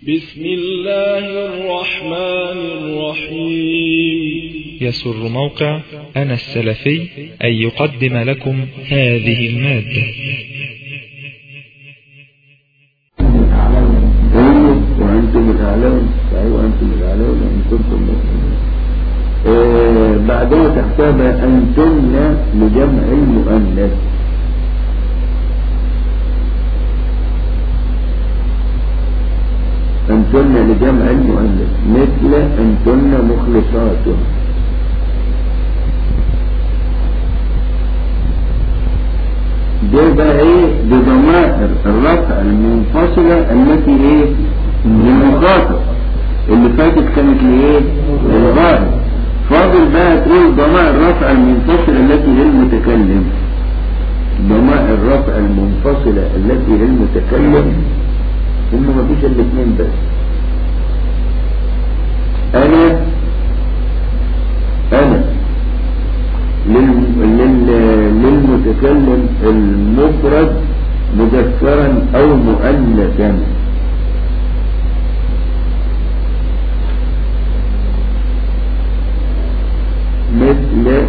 بسم الله الرحمن الرحيم يسر موقع أنا السلفي أن يقدم لكم هذه المادة وأنتم الأعلون صحيح وأنتم الأعلون إن كنتم مؤمنين آه بعدها تحتاج أنتن لجمع المؤنث أنتن لجمع المؤنث مثل أنتن مخلصات دي بقى ايه بضمائر الرفع المنفصلة التي ايه للمخاطب اللي فاتت كانت لايه للغائب فاضل بقى تقول ضمائر الرفع المنفصلة التي للمتكلم ضمائر الرفع المنفصلة التي للمتكلم هم ما فيش الا اثنين بس انا انا لل... لل... للمتكلم المفرد مذكرا او مؤنثا مثل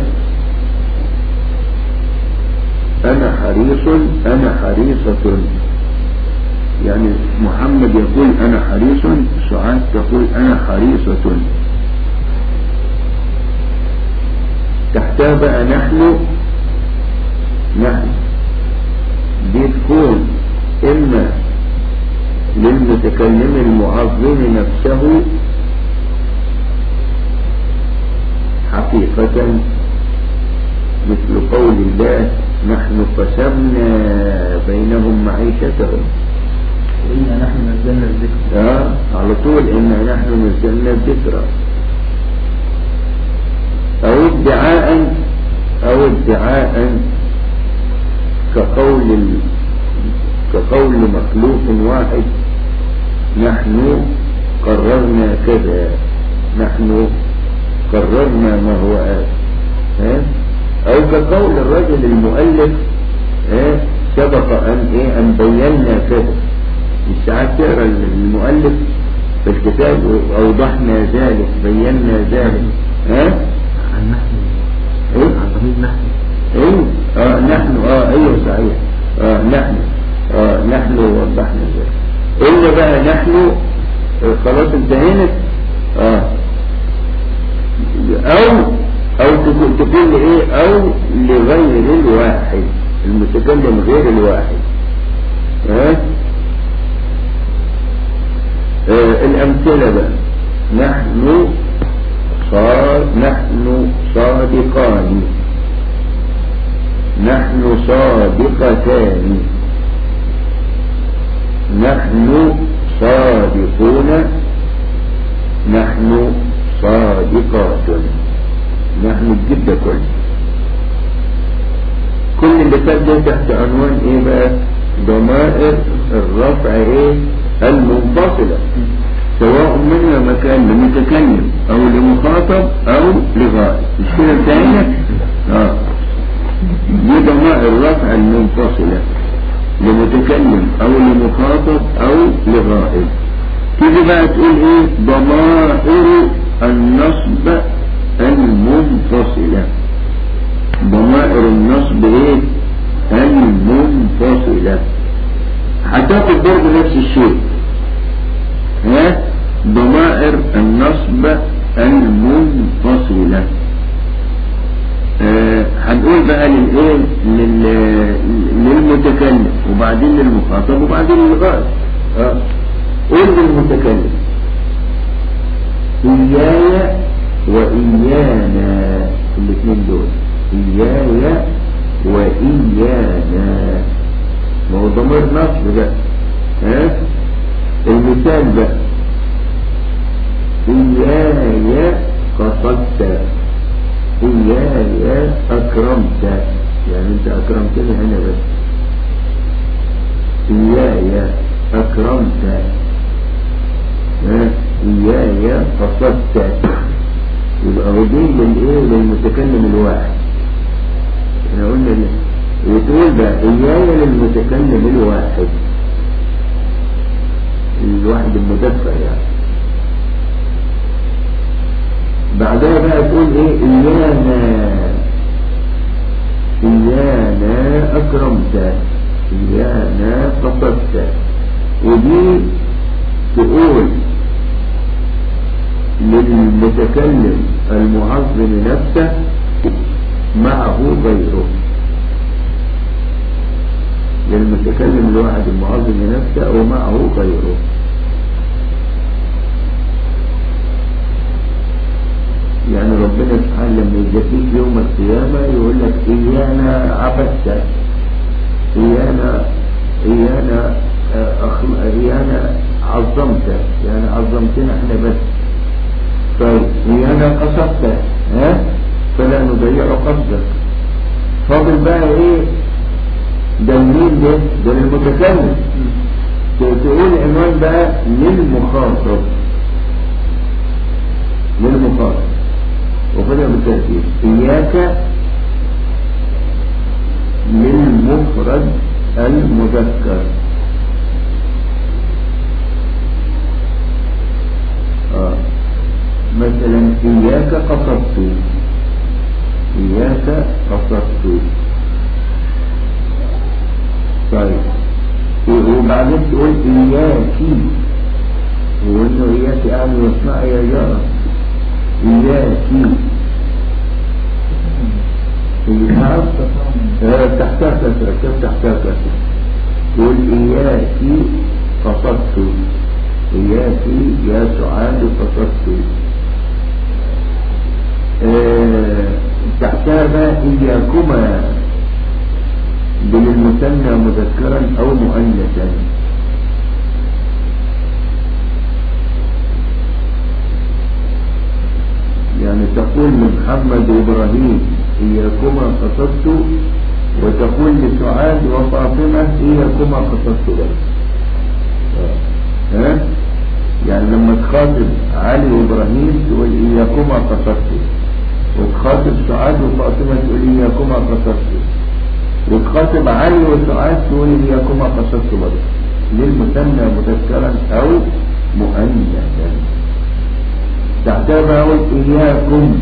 انا حريص انا حريصة يعني محمد يقول انا حريص سعاد تقول انا حريصة تحتها بقى نحن نحن دي تكون اما للمتكلم المعظم نفسه حقيقة مثل قول الله نحن قسمنا بينهم معيشتهم إنا نحن نزلنا الذكر آه على طول إنا نحن نزلنا الذكر أو ادعاء أو ادعاء كقول ال... كقول مخلوق واحد نحن قررنا كذا نحن قررنا ما هو آت ها أو كقول الرجل المؤلف ها سبق أن إيه أن بينا كذا ساعات تقرا المؤلف في الكتاب أوضحنا ذلك بينا ذلك ها عن نحن إيه؟ عن ضمير نحن ايه اه نحن اه ايوه صحيح اه نحن اه نحن وضحنا ذلك الا بقى نحن آه خلاص انتهينا اه او او تكون تكون لايه او لغير الواحد المتكلم غير الواحد ها آه الامثله بقى نحن صار نحن صادقان نحن صادقتان نحن صادقون نحن صادقات نحن الجدة كل كل اللي فات ده تحت عنوان ايه بقى ضمائر الرفع ايه المنفصلة سواء منها مكان لمتكلم او لمخاطب او لغائب مش كده انتهينا اه دي ضمائر الرفع المنفصلة لمتكلم او لمخاطب او لغائب تيجي بقى تقول ايه ضمائر النصب المنفصلة ضمائر النصب ايه المنفصلة هتاخد برضه نفس الشيء ها ضمائر النصب المنفصلة آه هنقول بقى للايه لل... للمتكلم وبعدين للمخاطب وبعدين للغائب اه قول للمتكلم إياي وإيانا الاثنين دول إياي وإيانا ما هو ضمير نصب بقى ها المثال بقى إياي قصدت إياي أكرمت يعني أنت أكرمتني هنا بس إياي أكرمت إياي قصدت يبقى ودين للإيه للمتكلم الواحد احنا قلنا وتقول بقى إياي للمتكلم الواحد الواحد المدفع يعني بعدها بقى تقول ايه ايانا ايانا اكرمت ايانا قصدت ودي تقول للمتكلم المعظم نفسه معه غيره للمتكلم الواحد المعظم نفسه ومعه غيره يعني ربنا سبحانه لما يجازيك يوم القيامة يقول لك إيانا عبدت إيانا إيانا آه، أخل... إيانا عظمت يعني عظمتنا احنا بس طيب إيانا قصدت ها فلا نضيع قصدك فاضل بقى ايه ده المين ده ده للمتكلم تقول عنوان بقى للمخاطب للمخاطب وخذها بالترتيب إياك للمفرد المذكر آه. مثلا إياك قصدت إياك قصدت طيب وبعدين تقول إياكي وإنه إياك يعني يصنع يا جارة إياكي نعم تحتها كسرة كيف تحتها كسرة تقول إياكي قصدت إياكي يا سعاد قصدت آه، تحتها بقى إياكما بالمثنى مذكرا أو مؤنثا يعني تقول لمحمد وإبراهيم إياكما قصدت وتقول لسعاد وفاطمة إياكما قصدت بس ها يعني لما تخاطب علي وإبراهيم تقول إياكما قصدت وتخاطب سعاد وفاطمة تقول إياكما قصدت وتخاطب علي وسعاد تقول إياكما قصدت برضه للمثنى مذكرا أو مؤنثا تحتها أقول إياكم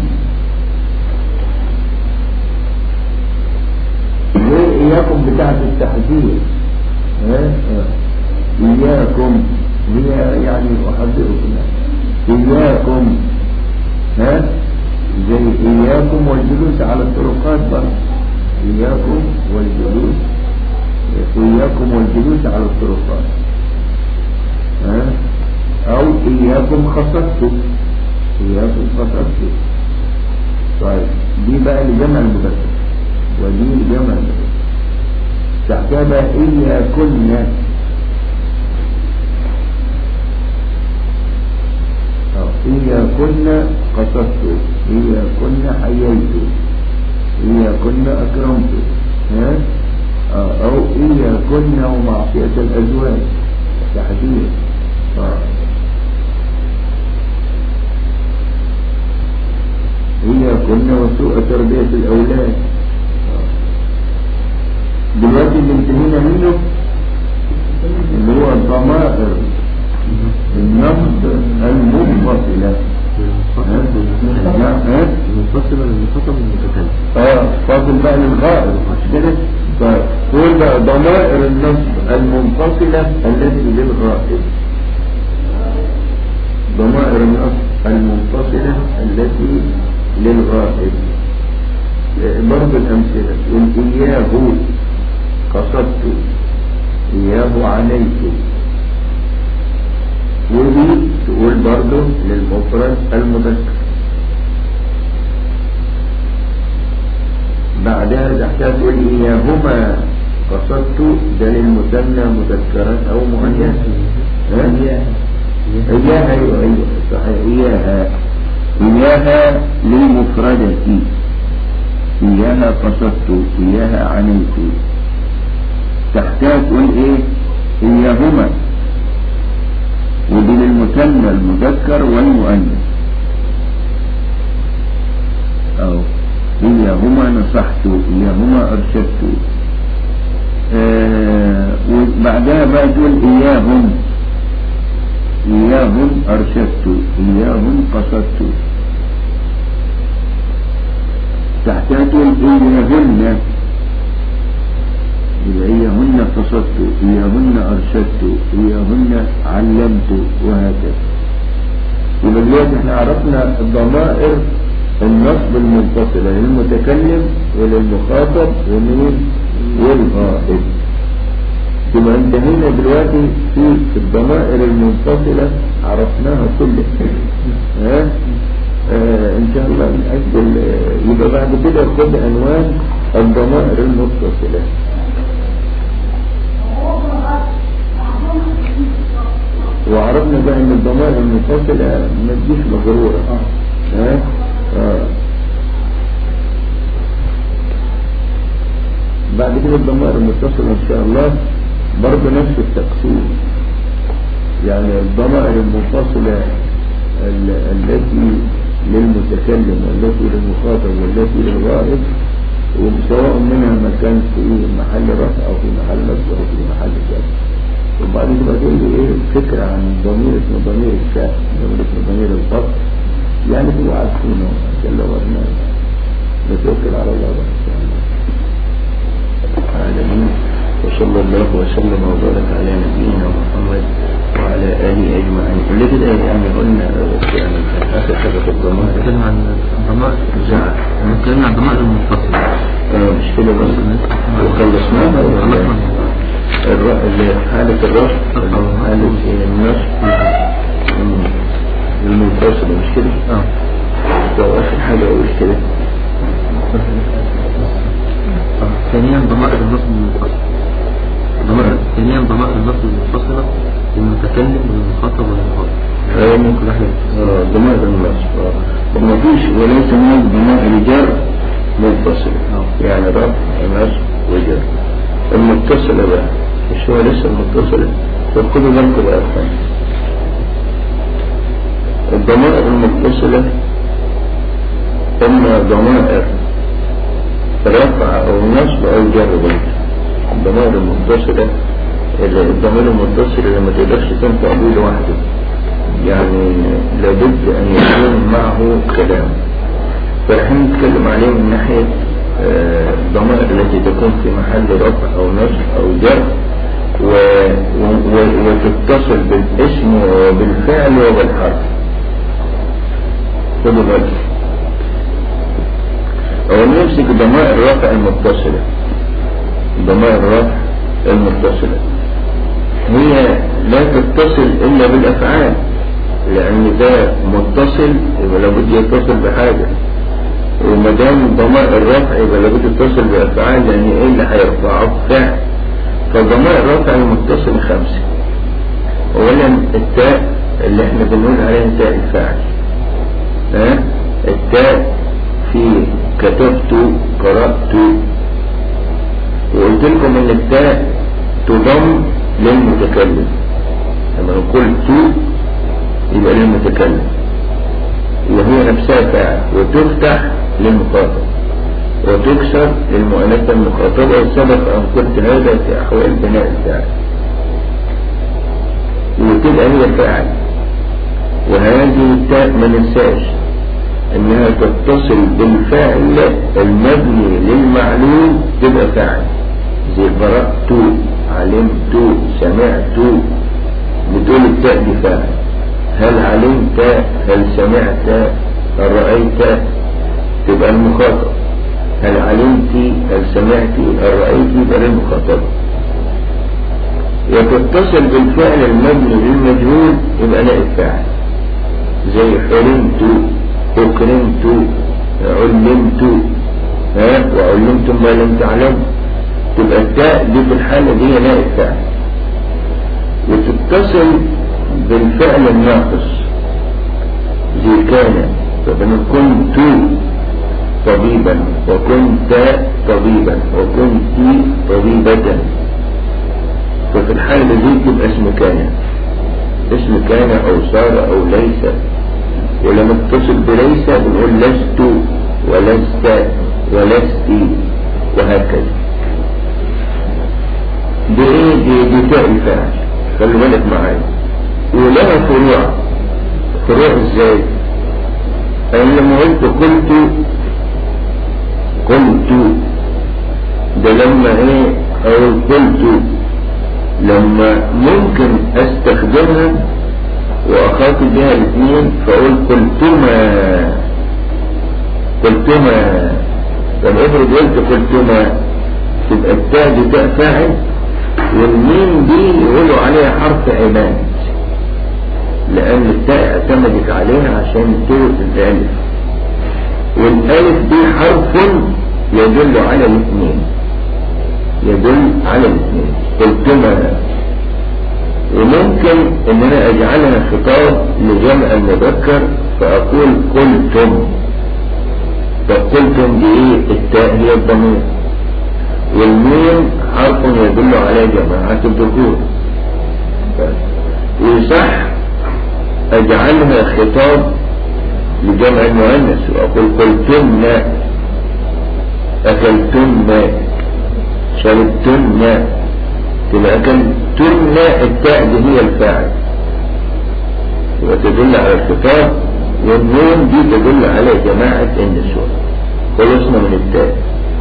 ليه إياكم بتاعت التحذير ها؟ ها. إياكم هي يعني أحذركم إياكم ها زي إياكم والجلوس على الطرقات برضه إياكم والجلوس إياكم والجلوس على الطرقات ها أو إياكم خصصتم إياكم خصصتم طيب دي بقى لجمع المذكر ودي لجمع المذكر تحتها بقى إياكن إياكن قصدت إياكن حييت إياكن أكرمت ها آه، أو إياكن ومعصية الأزواج تحديد آه. إياكن وسوء تربية الأولاد آه. دلوقتي اللي انتهينا منه اللي هو الضمائر النصب المنفصلة المنفصلة للمخاطب المتكلم اه فاضل بقى للغائب مش كده طيب قول بقى ضمائر النصب المنفصلة التي للغائب ضمائر النصب المنفصلة التي للغائب آه، برضه الأمثلة تقول إياه قصدت إياه عليك ودي تقول برضه للمفرد المذكر بعدها تحتها تقول إياهما قصدت ده للمثنى مذكرا أو مؤنثا ها؟ إياها أيوة أيوة صحيح إياها إياها للمفردة إياها قصدت إياها عنيت تحتها تقول إيه إياهما ودي للمثنى المذكر والمؤنث أو إياهما نصحت إياهما أرشدت آه وبعدها بقى تقول إياهم إياهم أرشدت إياهم قصدت تحتها تقول إياهن يبقى إياهن قصدت إياهن أرشدت إياهن علمت وهكذا يبقى دلوقتي احنا عرفنا الضمائر النصب المنفصلة للمتكلم وللمخاطب ومين والغائب يبقى انتهينا دلوقتي في الضمائر المنفصلة عرفناها كلها ها آه ان شاء الله نأجل آه، يبقى بعد كده خد عنوان الضمائر المتصلة وعرفنا بقى ان الضمائر المنفصلة ما تجيش مغرورة ها آه. بعد كده الضمائر المتصلة ان شاء الله برضه نفس التقسيم يعني الضمائر المنفصلة ال- التي للمتكلم والتي للمخاطب والتي للغائب وسواء منها ما كان في محل رفع او في محل نصب او في محل جر وبعد كده تقول لي ايه فكرة عن ضمير اسمه ضمير الشاء ضمير اسمه ضمير الفصل يعني تبقوا عارفينه عشان لو احنا نتوكل على الله بقى ان شاء الله العالمين وصلى الله وسلم وبارك على نبينا محمد وعلى آله أجمعين اللي كده يعني قلنا يعني كان آخر حاجة في الضمائر نتكلم عن الضمائر زعل نتكلم عن الضمائر المنفصلة آه، مش كده بس وخلصناها ولا الر- اللي حالة الرفع أو حالة النصب مم. المنفصلة مش كده؟ اه لو آخر حاجة أقول كده ثانيا ضمائر النصب المنفصلة ضمائر ثانيا ضمائر النصب المنفصلة للمتكلم وللمخاطب وللغائب آه، ممكن احنا آه، ضمائر النصب آه. وما فيش وليس هناك ضمائر جر منفصلة آه. يعني رفع نصب وجر المتصلة بقى مش هو لسه المتصلة فخدوا بالكم بقى يا اخوان الضمائر المتصلة إما ضمائر رفع أو نصب أو جر برضه الضمائر المتصلة اللي- الضمير المتصل اللي ما تقدرش تنفع به لوحده يعني لابد أن يكون معه كلام فالحين نتكلم عليه من ناحية آه، الضمائر التي تكون في محل رفع أو نصب أو جر و... و... و... وتتصل بالاسم وبالفعل وبالحرف خدوا بالك أو نمسك ضمائر الرفع المتصلة ضمائر الرفع المتصلة هي لا تتصل إلا بالأفعال لأن ده متصل يبقى لابد يتصل بحاجة وما دام ضمائر الرفع يبقى لابد يتصل بأفعال لأن إيه اللي هيرفعه فعل فضمائر الرفع المتصل خمسة أولا التاء اللي احنا بنقول عليها تاء الفاعل ها التاء في كتبت قرأت وقلت لكم ان التاء تضم للمتكلم لما نقول تو يبقى للمتكلم وهي نفسها فاعل وتفتح للمخاطب وتكسر للمؤنثة المخاطبة وسبق أن قلت هذا في أحوال بناء الفاعل وتبقى هي فاعل وهذه التاء ما ننساش انها تتصل بالفعل المبني للمعلوم تبقى فاعل زي قرأت علمت سمعت بتقول التاء دي فاعل هل علمت هل سمعت هل رأيت تبقى المخاطب هل علمت هل سمعت هل رأيت يبقى للمخاطب وتتصل بالفعل المبني للمجهول يبقى نائب فاعل زي حلمت أكرمت علمت ها وعلمتم ما لم تعلموا تبقى التاء دي في الحالة دي نائب فاعل وتتصل بالفعل الناقص زي كان فبنقول كنت طبيبا وكنت طبيبا وكنت طبيبة ففي الحالة دي تبقى اسم كان اسم كان أو صار أو ليس ولما اتصل بليس بنقول لست ولست ولست وهكذا دي ايه دي, دي تاء الفاعل خلي بالك معايا ولها فروع فروع ازاي انا لما قلت قلت قلت ده لما ايه او قلت لما ممكن استخدمها واخاطب بها الاثنين فاقول قلتما قلتما طب افرض قلت قلتما تبقى التاء دي تاء فاعل والميم دي يقولوا عليها حرف عماد لأن التاء اعتمدت عليها عشان توت الألف والألف دي حرف يدل على الاثنين يدل على الاثنين قلتما وممكن ان انا اجعلها خطاب لجمع المذكر فاقول قلتم فقلتم دي ايه التاء هي الضمير والميم حرف يدل على جماعة الذكور وصح اجعلها خطاب لجمع المؤنث واقول قلتن اكلتن شربتن تبقى اكلتن التاء دي هي الفاعل وتدل على الخطاب والنون دي تدل على جماعة النسوة خلصنا من التاء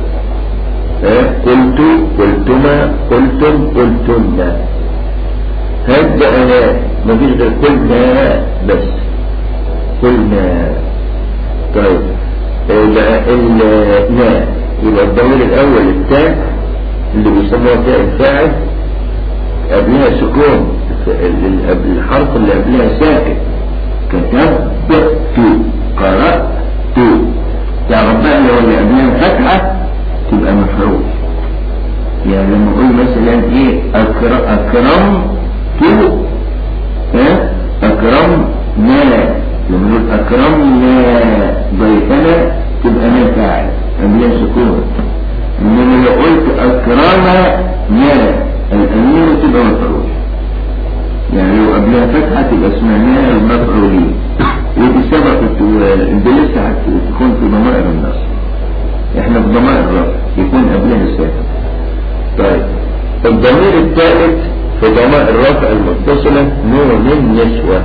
قلت قلتما قلتم قلتن هبدأ أنا مفيش غير قلنا بس قلنا طيب يبقى النا يبقى الضمير الأول التاء اللي بيسموها تاء الفاعل قبلها سكون الحرف اللي قبلها ساكن كتبت قرأت يعني بقى لو اللي قبلها فتحة تبقى مفعول يعني لما اقول مثلا ايه اكرم اكرم تو ها اكرم ما لما نقول اكرمنا ضيفنا تبقى ما فاعل قبلها سكون انما لو قلت اكرمنا الامير تبقى مفعول يعني لو قبلها فتحة تبقى اسمها المفعولين ودي سبقت دي لسه هتكون في ضمائر النصر احنا في ضمائر الرفع يكون قبلها الساكن طيب الضمير الثالث في ضمائر الرفع المتصلة نون النسوة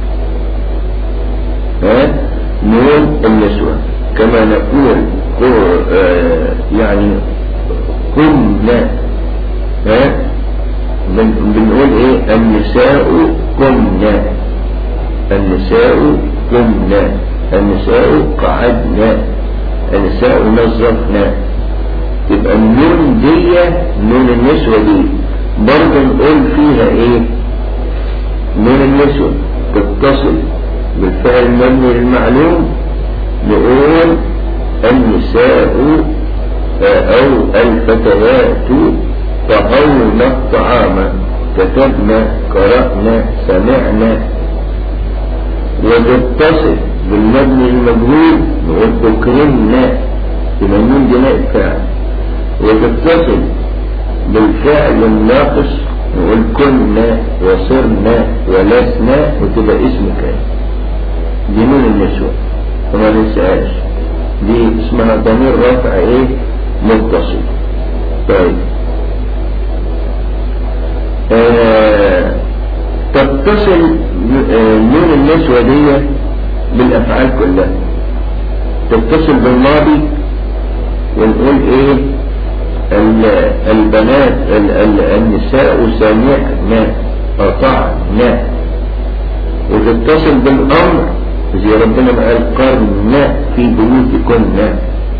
ها نون النسوة كما نقول آه يعني قمنا ها بنقول ايه النساء قمنا النساء قمنا النساء قعدنا النساء نظفنا يبقى النون دي نون النسوة دي برضه نقول فيها ايه نون النسوة تتصل بالفعل المبني للمعلوم نقول النساء او الفتيات طهونا الطعام كتبنا قرأنا سمعنا وتتصل بالمبني المجهول نقول أكرمنا يبقى النون دي نائب فاعل وتتصل بالفعل الناقص نقول كنا وصرنا ولسنا وتبقى اسم كان دي نون النسوة وما ننساهاش دي اسمها ضمير رفع ايه متصل طيب آه تتصل نون النسوة دي بالافعال كلها تتصل بالماضي ونقول ايه البنات النساء سمعنا أطعنا وتتصل بالأمر زي ربنا ما قال قرنا في بيوتكن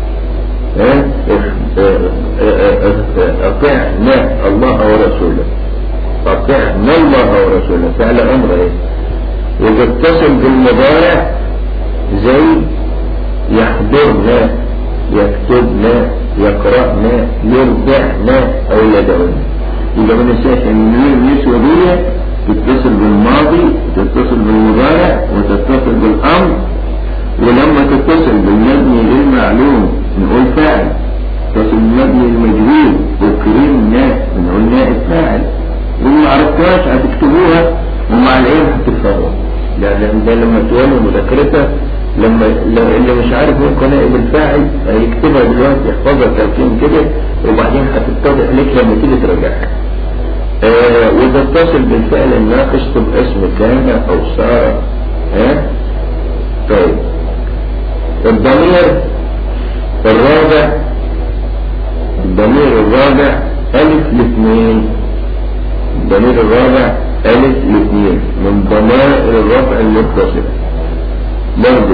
أطعنا الله ورسوله أطعنا الله ورسوله فعل أمر إيه وتتصل بالمضارع زي يحضرنا يكتبنا يقرأنا يرضعنا أو يدعونا إذا ما ننساش أن النسوة دي تتصل بالماضي وتتصل بالمضارع وتتصل بالأمر ولما تتصل بالمبني للمعلوم نقول فاعل تتصل بالمبني المجهول وكرمنا بنقول نائب فاعل وما عرفتهاش هتكتبوها ومع العين هتكفروا لأن ده لما تولوا مذاكرتها لما اللي مش عارف ممكن نائب الفاعل هيكتبها دلوقتي يحفظها تركيب كده وبعدين هتتضح لك لما تيجي تراجعها آه وتتصل بالفعل الناقص تبقى اسم كان او صار ها طيب الضمير الرابع الضمير الرابع ألف الاثنين الضمير الرابع ألف الاثنين من ضمائر الرفع المتصلة برضه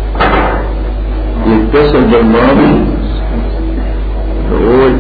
يتصل بالماضي نقول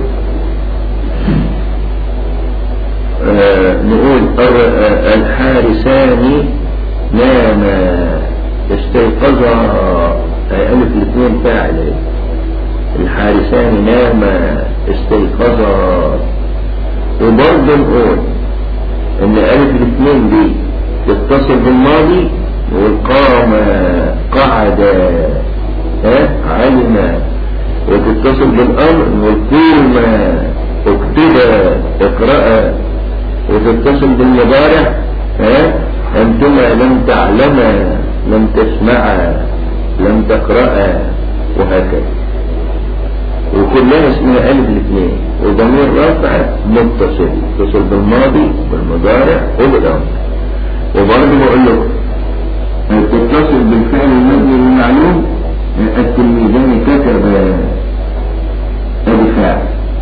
آه نقول الر- آه، الحارسان ناما استيقظا آه، ألف الاثنين فاعل إيه؟ الحارسان ناما استيقظا وبرضه نقول ان الف الاثنين دي تتصل بالماضي والقام قعد ها علم وتتصل بالامر والقيم اكتب اقرأ وتتصل بالمضارع ها انتما لم تعلما لم تسمعا لم تقرأ وهكذا وكلها اسمها ألف الاثنين وضمير رفع متصل يتصل بالماضي بالمضارع وبالأمر وبرضه بقول لكم تتصل بالفعل المبني المعلوم التلميذان كتب الفاعل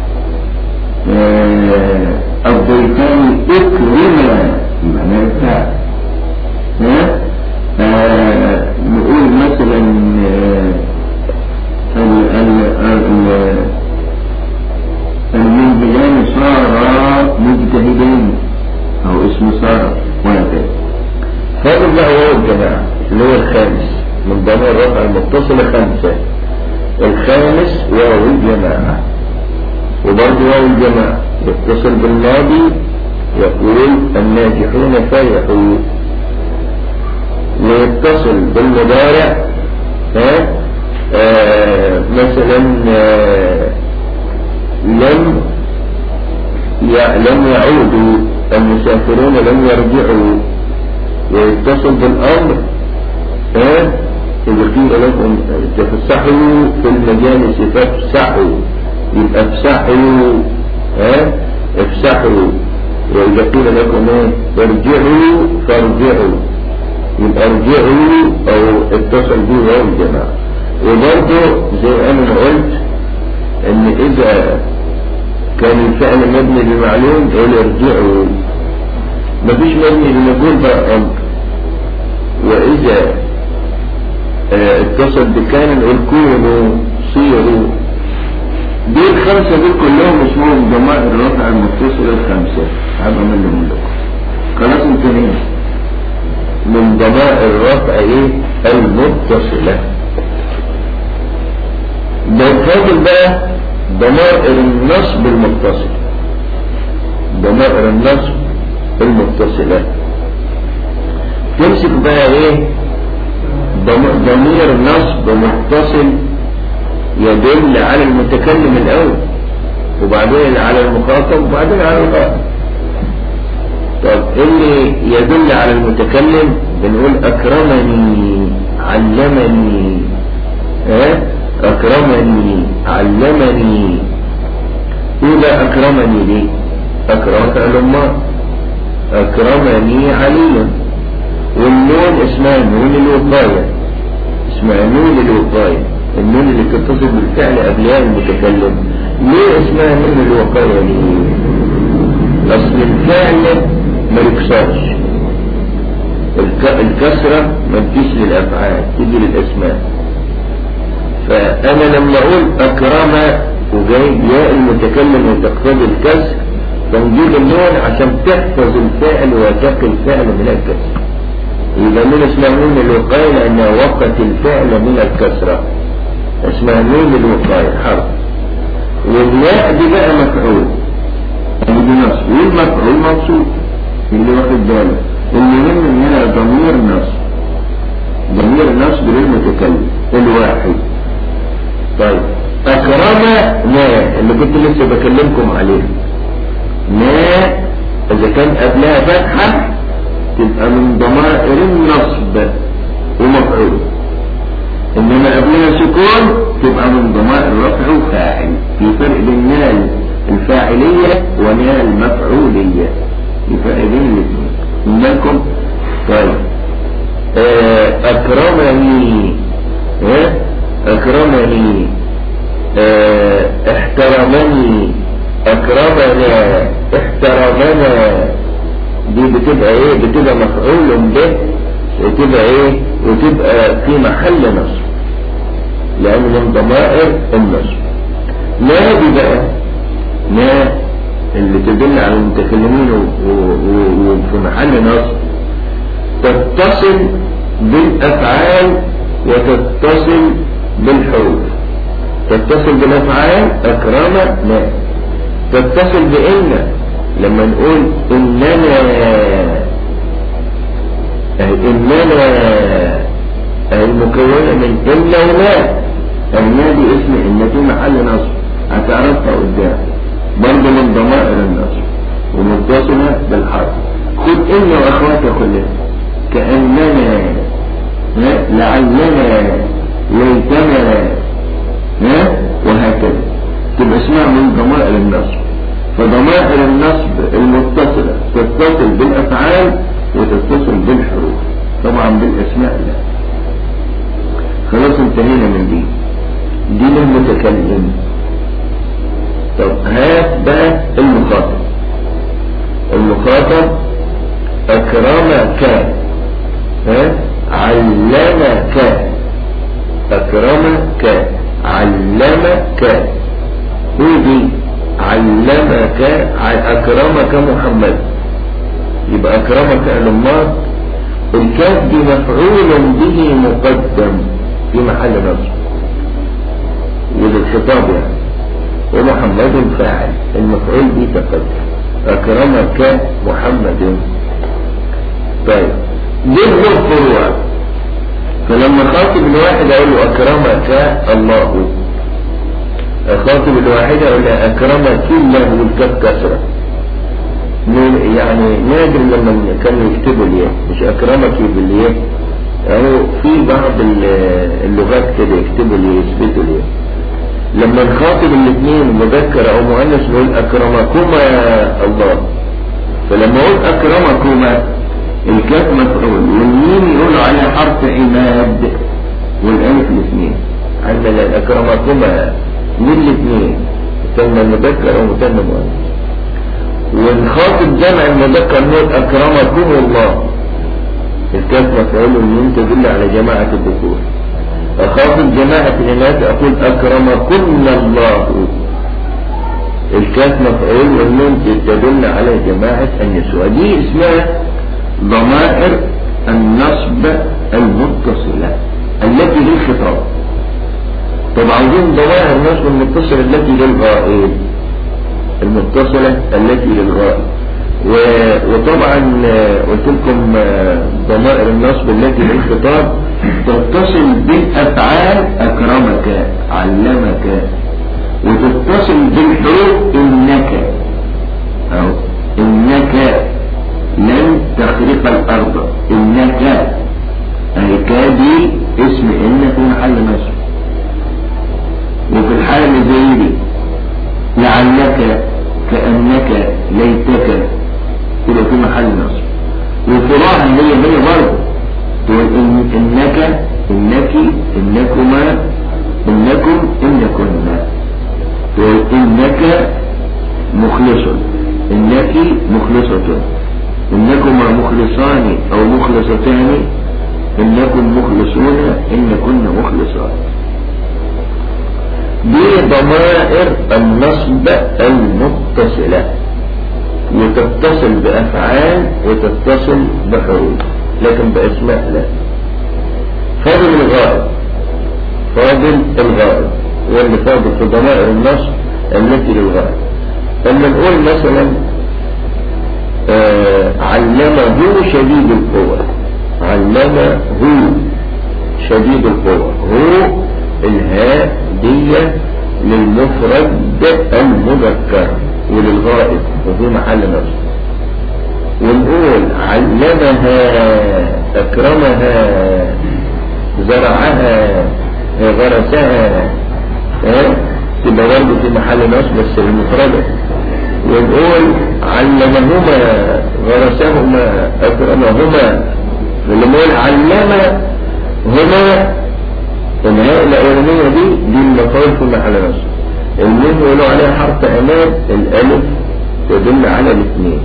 آه، الضيفان اكرما معنى الفاعل ها؟ آه، نقول مثلا آه، ال- ال- ال- المنزلان صار مجتهدين او اسم صار وهكذا فاضل بقى واو الجماعة اللي هو الخامس من ضمن الرفع المتصلة خمسة الخامس واو الجماعة وبرضه واو الجماعة يتصل بالماضي يقول الناجحون فرحوا ويتصل بالمضارع ها آه مثلا آه لم يع- لم يعودوا المسافرون لم يرجعوا ويتصل بالأمر ها إذا قيل لكم تفسحوا في المجالس فافسحوا يبقى افسحوا ها افسحوا وإذا قيل لكم ايه ارجعوا فارجعوا يبقى ارجعوا او اتصل به واو الجماعة وبرضه زي انا ما قلت ان اذا كان الفعل مبني لمعلوم يقول ارجعوا مفيش مبني لمجهول بقى امر واذا آه، اتصل بكان نقول كونوا صيروا دي الخمسة دي كلهم اسمهم ضمائر الرفع المتصلة الخمسة هبقى من اللي لكم خلاص انتهينا من ضمائر الرفع ايه المتصلة ده فاضل بقى ضمائر النصب المتصل ضمائر النصب المتصلة تمسك بقى ايه ضم- ضمير نصب متصل يدل على المتكلم الأول وبعدين على المخاطب وبعدين على الغائب طب اللي يدل على المتكلم بنقول أكرمني علمني ها أكرمني علمني إذا أكرمني لي أكرمك الأمة أكرمني علي والنون اسمها نون الوقاية اسمها نون الوقاية النون اللي تتصل بالفعل قبلها المتكلم ليه اسمها نون الوقاية ليه اصل الفعل ما يكسرش الك- الكسرة ما تجيش للافعال تيجي للاسماء فانا لما اقول اكرم وجايب ياء المتكلم وتقتضي الكسر فنجيب النون عشان تحفظ الفعل وتقي الفعل من الكسر يبقى نون اسمها نون الوقاية لأنها وقت الفعل من الكسرة اسمها نون الوقاية حرف والياء دي بقى مفعول يعني دي نصب والمفعول منصوب اللي واخد باله اللي من هنا ضمير نصب ضمير نصب للمتكلم الواحد طيب أكرم ما اللي كنت لسه بكلمكم عليه ما إذا كان قبلها فتحة تبقى من ضمائر النصب ومفعول انما قبلها سكون تبقى من ضمائر رفع وفاعل في فرق بين نال الفاعلية ونال المفعولية يبقى ايدين الاثنين انكم طيب آه، اكرمني ها؟ اكرمني آه، احترمني اكرمنا احترمنا دي بتبقى ايه بتبقى مفعول به وتبقى ايه وتبقى في محل نصب لان من ضمائر النصب ما دي بقى ما اللي تدل على المتكلمين و- و- و- وفي محل نصب تتصل بالافعال وتتصل بالحروف تتصل بالافعال اكرم لا تتصل بإن لما نقول إننا أي إننا أي المكونة من إن ولا النا دي اسم إن في محل نصب هتعرفها قدام برضه من ضمائر النصب ومتصلة بالحرف خد إن وأخواتها كلها كأننا ها؟ لعلنا ليتنا ها؟ وهكذا تبقى اسمها من ضمائر النصب فضمائر النصب المتصلة تتصل بالأفعال وتتصل بالحروف طبعا بالأسماء لا خلاص انتهينا من دي دي للمتكلم طب هات بقى المخاطب المخاطب أكرمك ها علمك أكرمك علمك ودي علمك أكرمك محمد يبقى أكرمك الأمار الكاف دي مفعول به مقدم في محل نصب وللخطاب يعني ومحمد فاعل المفعول به تقدم أكرمك محمد طيب ليه هو الفروع فلما خاطب الواحد أقول له أكرمك الله خاطب الواحدة أقول لها أكرمك الله والكف كسرة يعني نادر لما كانوا يكتبوا الياء مش أكرمك بالياء يعني في بعض اللغات كده يكتبوا الياء يثبتوا الياء لما نخاطب الاثنين مذكر أو مؤنث نقول أكرمكما يا الله فلما أقول أكرمكما الكاف مفعول والميم يقول على حرف عماد والالف الاثنين عندنا اكرمكما من الاثنين مثنى مذكر او مثنى مؤنث ونخاطب جمع المذكر نقول اكرمكم الله الكاف مفعول والميم تدل على جماعة الذكور اخاطب جماعة الاناث اقول اكرمكن الله الكاف مفعول والميم تدل على جماعة النسوة دي اسمها ضمائر النصب المتصلة التي للخطاب طبعا عاوزين ضمائر النصب المتصلة التي للغائب المتصلة التي للغائب وطبعا قلت لكم ضمائر النصب التي للخطاب تتصل بالافعال اكرمك علمك وتتصل بالحروف انك او انك لن تخرق الأرض إنك أي كادي اسم إن في محل نصب وفي الحالة اللي زي دي لعلك كأنك ليتك يبقى في محل نصب وفراها اللي هي هي برضه تقول إن إنك إنك إنكما إنكم إنكن تقول إنك مخلص إنك مخلصة إنكما مخلصان أو مخلصتان إنكم مخلصون إنكن مخلصات دي ضمائر النصب المتصلة وتتصل بأفعال وتتصل بحروف لكن بأسماء لا فاضل الغائب فاضل الغائب واللي فاضل في ضمائر النصب التي للغائب لما نقول مثلا آه علمه شديد القوة علمه شديد القوة هو الهاء دي للمفرد المذكر وللغائب وفي محل نصب ونقول علمها أكرمها زرعها غرسها ها تبقى برضه في محل نصب بس المفردة ونقول علمهما غرسهما أكرمهما لما نقول علم هما الهاء الأولانية دي دي المفعول في محل نصب الميم يقولوا عليها حرف أمان الألف تدل على الاثنين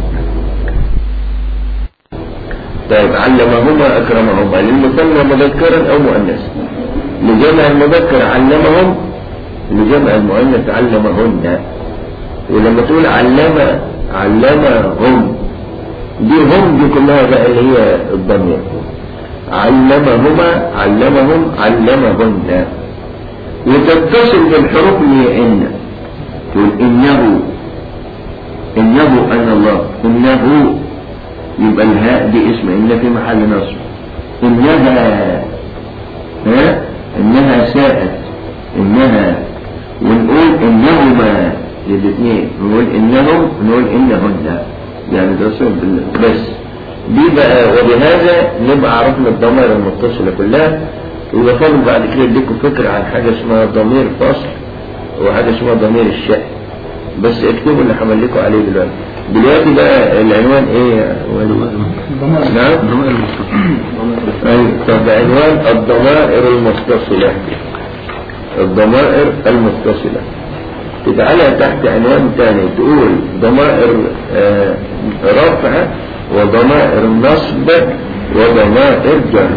طيب علمهما أكرمهما للمثنى مذكرا أو مؤنثا لجمع المذكر علمهم لجمع المؤنث علمهن ولما تقول علم علمهم دي هم دي كلها بقى اللي هي الضمير علمهما علمهم علمهن وتتصل بالحروف اللي هي إن تقول إنه إنه أنا الله إنه يبقى الهاء دي اسم إن في محل نصب إنها ها إنها ساءت إنها ونقول إنهما للاثنين نقول إنهم نقول إنهن يعني تصل بال- بس دي بقى وبهذا نبقى عرفنا الضمائر المتصلة كلها ويبقى فاضل بعد كده اديكم فكرة عن حاجة اسمها ضمير فصل وحاجة اسمها ضمير الشأن بس اكتبوا اللي حمل لكم عليه دلوقتي دلوقتي بقى العنوان ايه يا وليد؟ نعم الضمائر المتصلة أي طب عنوان الضمائر المتصلة الضمائر المتصلة تتعالى تحت عنوان تاني تقول ضمائر آه، رفع وضمائر نصب وضمائر جر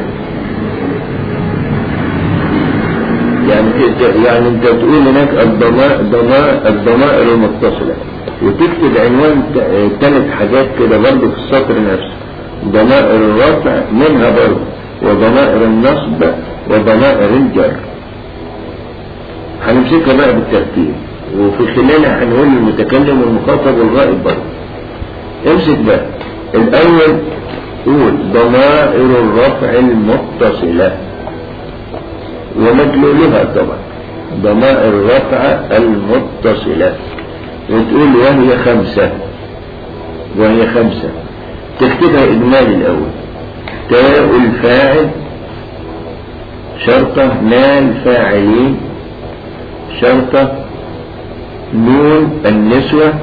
يعني ت- يعني انت تقول هناك الضمائر ضمائر الضمائر المتصلة وتكتب عنوان ثلاث حاجات كده برضه في السطر نفسه ضمائر الرفع منها برضه وضمائر النصب وضمائر الجر هنمسكها بقى بالترتيب وفي خلالها هنقول المتكلم والمخاطب والغائب برضه امسك بقى الاول قول ضمائر الرفع المتصله ومدلولها طبعا ضمائر الرفع المتصلة وتقول وهي خمسة وهي خمسة تكتبها إجمالي الأول تاء الفاعل شرطة ما الفاعلين شرطة نون النسوة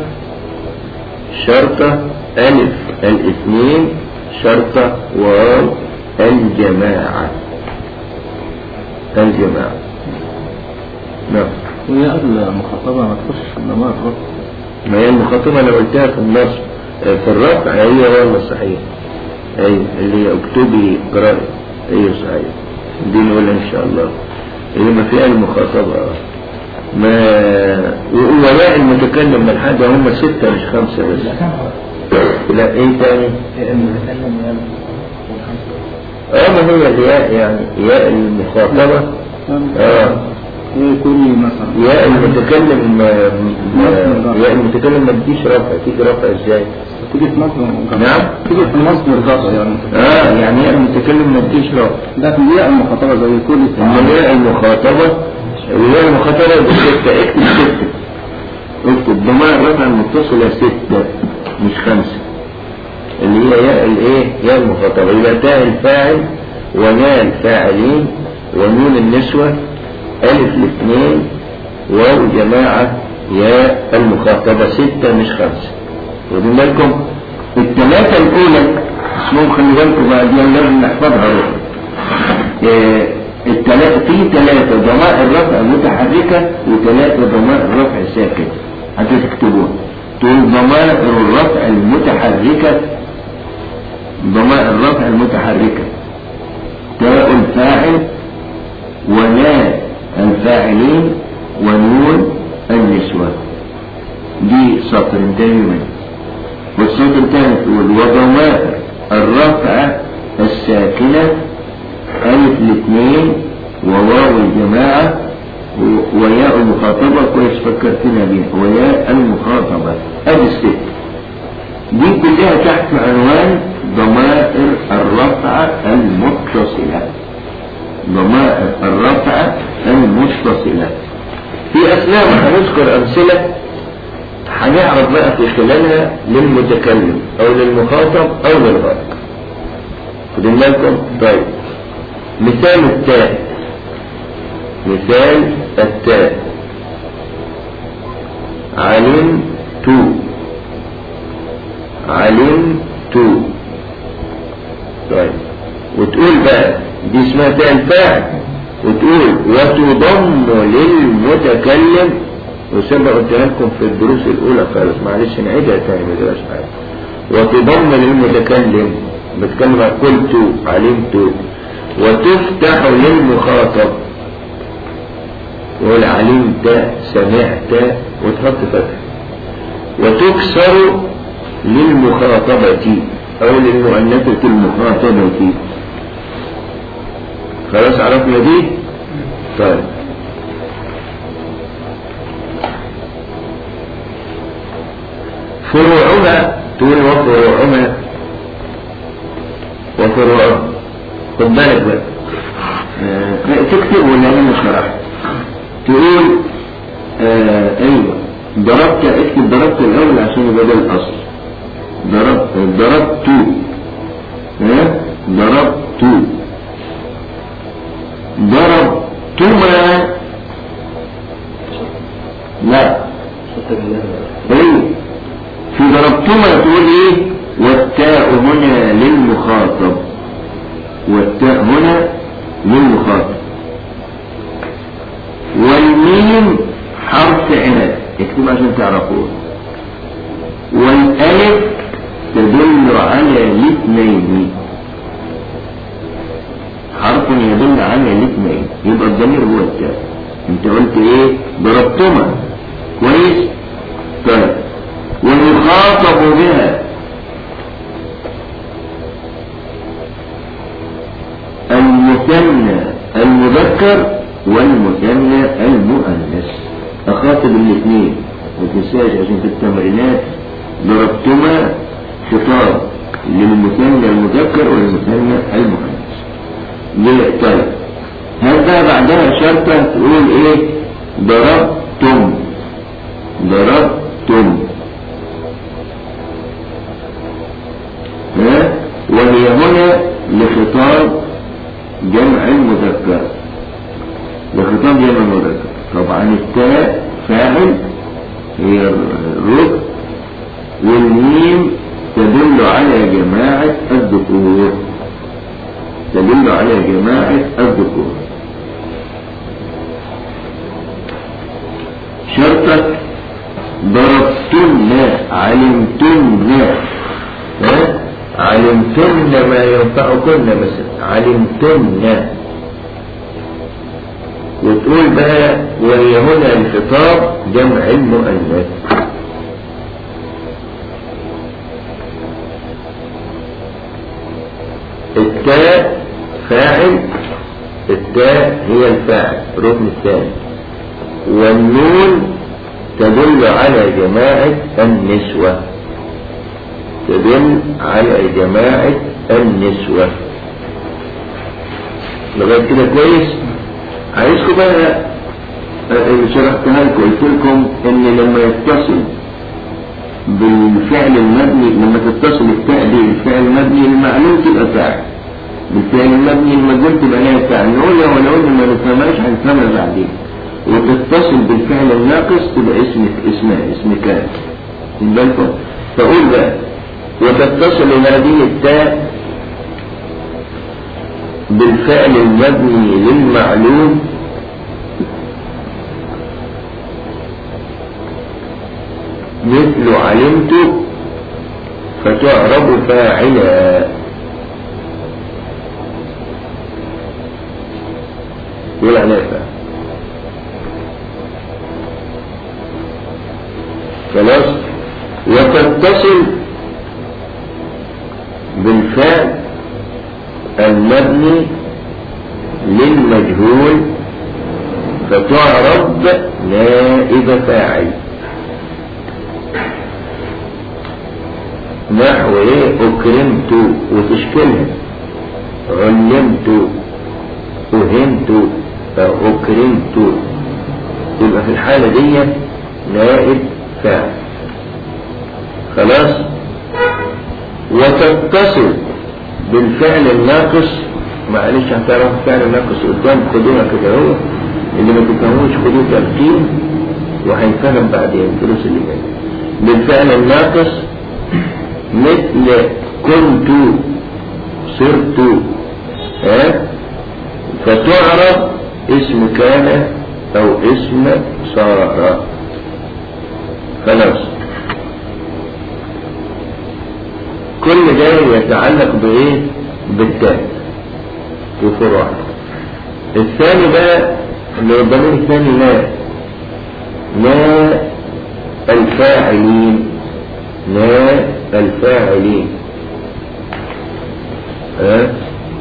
شرطة ألف الاثنين شرطة واو الجماعة الجماعة نعم وهي المخاطبة ما تخش في الضمائر الرفع ما هي المخاطبة أنا قلتها في النص في الرفع هي والله صحيح أي اللي هي اكتبي قرأي هي صحيح دي نقولها إن شاء الله هي ما فيها المخاطبة ما وراء المتكلم من حاجة هم ستة مش خمسة بس لا ايه تاني اه ما هي الياء يعني ياء المخاطبة اه كل مثلا ياء المتكلم ما ما- ياء المتكلم ما تجيش رفع تيجي رفع ازاي تيجي في مصر نعم تيجي في مصر الخطأ يعني اه يعني ياء المتكلم ما تجيش رفع لكن هي المخاطبة زي كل اما ياء المخاطبة وياء المخاطبة بستة اكتب ستة اكتب ضمائر رفع المتصلة ستة مش خمسة اللي هي ياء الايه ياء المخاطبة يبقى تاء الفاعل وناء الفاعلين ونون النسوة ألف الاثنين واو جماعة ياء المخاطبة ستة مش خمسة واخدين بالكم الثلاثة الأولى اسمهم خلي بالكم بقى دي لازم نحفظها بقى. إيه، التلاتة في ثلاثة ضمائر رفع متحركة وثلاثة ضمائر رفع ساكن هتكتبوها تقول ضمائر الرفع المتحركة ضمائر الرفع المتحركة تاء الفاعل ولا الفاعلين ونون النسوة دي سطر انتهي منه والسطر الثاني تقول وضمائر الرفع الساكنة ألف الاثنين وواو الجماعة و- وياء المخاطبة كويس فكرتنا بيها وياء المخاطبة أدي الست دي كلها تحت عنوان ضمائر الرفع المتصلة ضمائر الرفع المتصلة في أثناء ما هنذكر أمثلة هنعرف بقى في خلالها للمتكلم أو للمخاطب أو للغائب خدين بالكم طيب مثال التاء مثال التاء علمت علمت طيب وتقول بقى دي اسمها فعل فاعل وتقول وتضم للمتكلم وسبق قلتها لكم في الدروس الأولى خالص معلش نعيدها تاني ما تبقاش حاجة وتضم للمتكلم بتكلم عن قلت علمت وتفتح للمخاطب يقول علمت سمعت وتحط فتح وتكسر للمخاطبة أو للمؤنثة المخاطبة خلاص عرفنا دي طيب فروعها تقول وفروعها وفروعها خد بالك بقى آه، تكتب ولا انا شرحت تقول آه ايوه ضربت اكتب ضربت الاول عشان يبقى ده الاصل ضربت ضربت ها ضربت ضربتما لا ايه في ضربتما تقول ايه والتاء هنا للمخاطب والتاء هنا للمخاطب والميم حرف عناد اكتب عشان تعرفوه والالف تدل على الاثنين حرف يدل على الاثنين يبقى الضمير هو التاء انت قلت ايه ضربتما كويس طيب والمخاطب بها المثنى المذكر والمثنى المؤنث اخاطب الاثنين ما تنساش عشان في التمرينات ضربتما خطاب للمثنى المذكر والمثنى المؤنث ليه؟ طيب هذا بعدها شرطة تقول ايه ضربتم ضربتم ها وهي هنا لخطاب جمع المذكر لخطاب جمع المذكر طبعا التاء فاعل هي الركن والميم تدل على جماعة الذكور تدل على جماعة الذكور شرطة ضربتن علمتن ها علمتن ما ينفعكن مثلا علمتن وتقول بقى وهي هنا الخطاب جمع المؤنث التاء فاعل التاء هي الفاعل الركن الثاني والنون تدل على جماعة النسوة تدل على جماعة النسوة لغاية كده كويس عايزكم بقى اللي شرحتها لكم قلت لكم ان لما يتصل بالفعل المبني لما تتصل التاء دي بالفعل المبني المعلوم تبقى فاعل بالفعل المبني المجهول تبقى لها فاعل نقولها ولو ان ما نفهمهاش هنفهمها بعدين وتتصل بالفعل الناقص تبقى اسم اسمها اسم كان بالكم فقول بقى وتتصل هذه التاء بالفعل المبني للمعلوم مثل علمت فتعرب فاعلا يقول عليها فاعل خلاص وتتصل بالفعل المبني للمجهول فتعرب نائب فاعل نحو ايه اكرمت وتشكلها علمت فهمت اكرمت يبقى في الحالة دي نائب فاعل خلاص وتتصل بالفعل الناقص معلش هتعرف الفعل الناقص قدام خدوها كده اهو اللي ما تفهموش خدوه ترتيب وهيفهم بعدين الدروس اللي جايه بالفعل الناقص مثل كنت صرت ها فتعرف اسم كان او اسم صار خلاص كل ده يتعلق بايه بالتاء وفروعها الثاني بقى اللي هو الضمير الثاني لا لا الفاعلين لا الفاعلين ها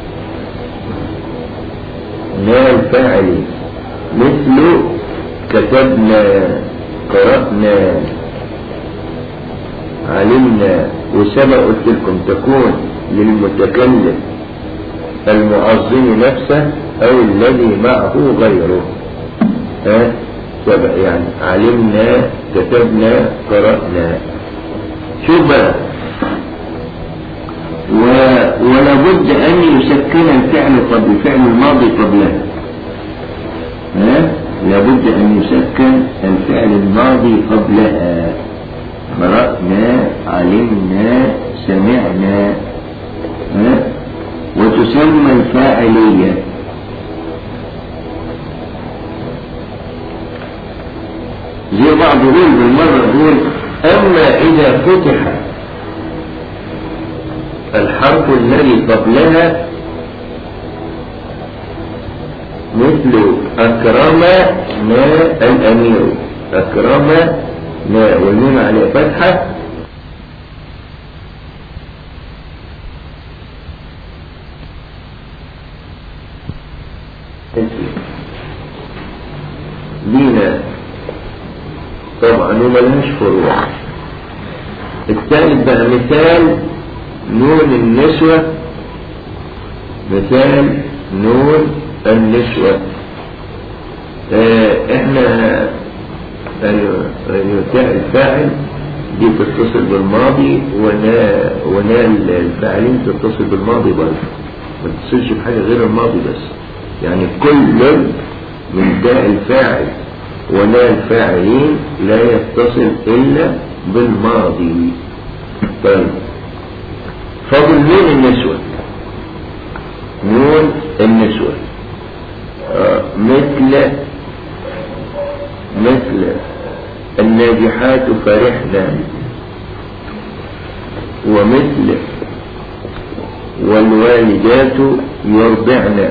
لا الفاعلين مثل كتبنا قرأنا علمنا وسبق قلت لكم تكون للمتكلم المعظم نفسه او الذي معه غيره ها سبق يعني علمنا كتبنا قرأنا شوف بقى و... ولا بد ان يسكن الفعل قبل الفعل الماضي قبلها ها لابد ان يسكن الفعل الماضي قبلها قرأنا علمنا سمعنا ها وتسمى الفاعلية زي بعض يقول بالمرة يقول أما إذا فتح الحرف الذي قبلها مثل أكرم ما الأمير أكرم ما والنون عليه فتحة لينا طبعا وملهاش فروع الثالث بقى مثال نون النسوة مثال نون النسوة اه احنا ايوه ايوه تاء الفاعل دي تتصل بالماضي ونا ونا الفاعلين تتصل بالماضي برضه ما تتصلش بحاجة غير الماضي بس يعني كل من تاء الفاعل ولا الفاعلين لا يتصل إلا بالماضي طيب فضل نون النسوة نون النسوة آه مثل مثل الناجحات فرحنا ومثل والوالدات يرضعن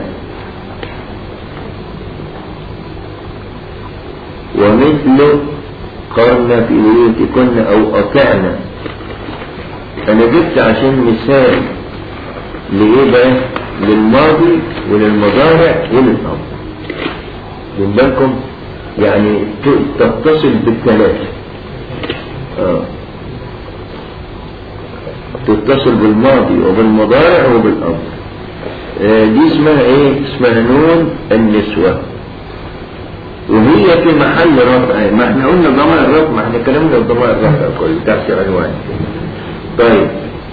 ومثل قرن في بيوتكن او اطعنا انا جبت عشان مثال لايه بقى للماضي وللمضارع وللامر من بالكم يعني تتصل بالثلاثة آه. تتصل بالماضي وبالمضارع وبالامر آه دي اسمها ايه اسمها نون النسوة وهي في محل رفع ما احنا قلنا ضمائر الرفع ما احنا كلامنا ضمائر الرفع كل تحت عنوان طيب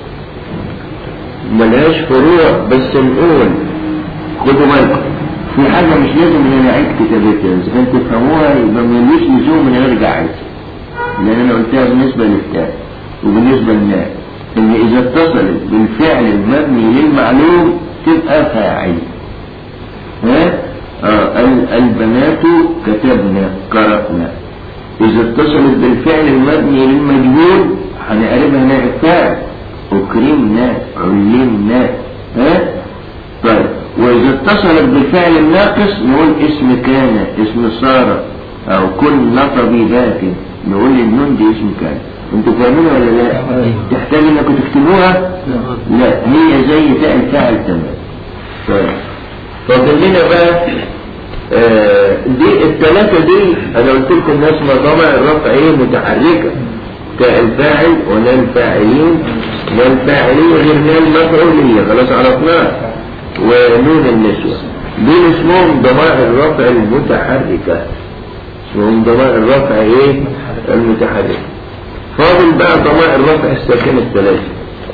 ملهاش فروع بس نقول خدوا بالكم في حاجة مش لازم ان انا اعيد كتابتها اذا كنت تفهموها يبقى ملوش لزوم ان انا ارجع اعيد لان انا قلتها بالنسبة للتاء وبالنسبة للناء ان اذا اتصلت بالفعل المبني للمعلوم تبقى فاعل ها آه البنات كتبنا قرأنا إذا اتصلت بالفعل المبني للمجهول هنقلبها نائب فاعل أكرمنا علمنا ها طيب وإذا اتصلت بالفعل الناقص نقول اسم كان اسم صار أو كن طبيبات نقول النون دي اسم كان انتوا فاهمين ولا لا؟ تحتاج انكم تكتبوها؟ لا هي زي تاء الفاعل تمام طيب فاضل لنا بقى آه دي الثلاثة دي انا قلت لكم ناس ضمع الرفع ايه متحركة تاء الفاعل ولا الفاعلين لا الفاعلين غير لا المفعولية خلاص عرفناها ونون النسوة دول اسمهم ضمائر الرفع المتحركة اسمهم ضمائر الرفع ايه المتحركة فاضل بقى ضمائر الرفع الساكنة الثلاثة